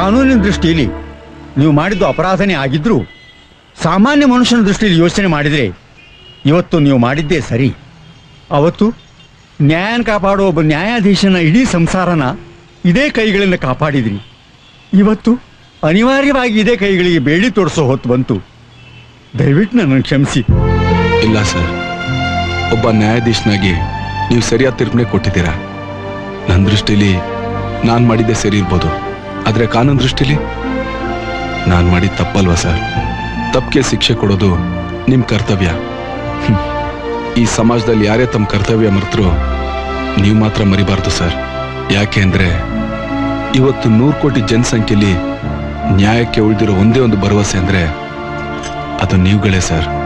ಕಾನೂನಿನ ದೃಷ್ಟಿಯಲ್ಲಿ ನೀವು ಮಾಡಿದ್ದು ಅಪರಾಧನೇ ಆಗಿದ್ರೂ ಸಾಮಾನ್ಯ ಮನುಷ್ಯನ ದೃಷ್ಟಿಯಲ್ಲಿ ಯೋಚನೆ ಮಾಡಿದರೆ ಇವತ್ತು ನೀವು ಮಾಡಿದ್ದೇ ಸರಿ ಅವತ್ತು ನ್ಯಾಯನ ಕಾಪಾಡೋ ಒಬ್ಬ ನ್ಯಾಯಾಧೀಶನ ಇಡೀ ಸಂಸಾರನ ಇದೇ ಕೈಗಳಿಂದ ಕಾಪಾಡಿದ್ರಿ ಇವತ್ತು ಅನಿವಾರ್ಯವಾಗಿ ಇದೇ ಕೈಗಳಿಗೆ ಬೇಡಿ ತೋರಿಸೋ ಹೊತ್ತು ಬಂತು ದಯವಿಟ್ಟು ನನ್ನನ್ನು ಕ್ಷಮಿಸಿ ಇಲ್ಲ ಸರ್ ಒಬ್ಬ ನ್ಯಾಯಾಧೀಶನಾಗಿ ನೀವು ಸರಿಯಾದ ತೀರ್ಪನೆ ಕೊಟ್ಟಿದ್ದೀರಾ ನನ್ನ ದೃಷ್ಟಿಲಿ ನಾನು ಮಾಡಿದ್ದೆ ಸರಿ ಇರ್ಬೋದು ಆದರೆ ಕಾನೂನು ದೃಷ್ಟಿಲಿ ನಾನು ಮಾಡಿದ ತಪ್ಪಲ್ವಾ ಸರ್ ತಪ್ಪಿಗೆ ಶಿಕ್ಷೆ ಕೊಡೋದು ನಿಮ್ಮ ಕರ್ತವ್ಯ ಹ್ಮ್. ಈ ಸಮಾಜದಲ್ಲಿ ಯಾರೇ ತಮ್ಮ ಕರ್ತವ್ಯ ಮರೆತರು ನೀವು ಮಾತ್ರ ಮರಿಬಾರ್ದು ಸರ್ ಯಾಕೆ ಅಂದ್ರೆ ಇವತ್ತು ನೂರು ಕೋಟಿ ಜನಸಂಖ್ಯೆಯಲ್ಲಿ ನ್ಯಾಯಕ್ಕೆ ಉಳಿದಿರೋ ಒಂದೇ ಒಂದು ಭರವಸೆ ಅಂದ್ರೆ ಅದು ನೀವುಗಳೇ ಸರ್